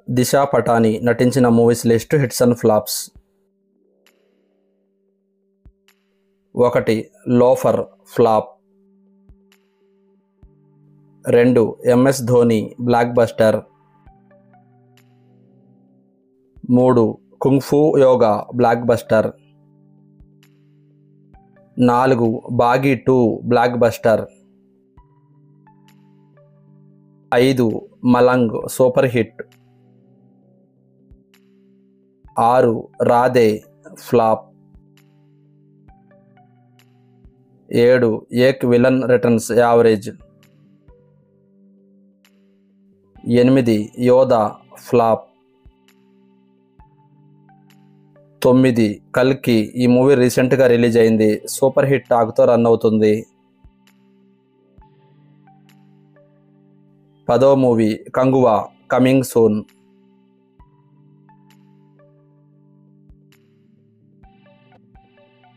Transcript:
దిశా పటాని నటించిన movies list hits and flops ఒకటి Loafer flop రెండు ఎంఎస్ ధోని బ్లాక్ బస్టర్ మూడు కుంగ్ఫూ యోగా బ్లాక్ బస్టర్ నాలుగు బాగీ టూ బ్లాక్ బస్టర్ ఐదు మలంగ్ సూపర్ హిట్ ఆరు రాధే ఫ్లాప్ ఏడు ఏక్ విలన్ రిటర్న్స్ యావరేజ్ ఎనిమిది యోధా ఫ్లాప్ తొమ్మిది కల్కి ఈ మూవీ రీసెంట్గా రిలీజ్ అయింది సూపర్ హిట్ టాక్తో రన్ అవుతుంది పదో మూవీ కంగువా కమింగ్ సూన్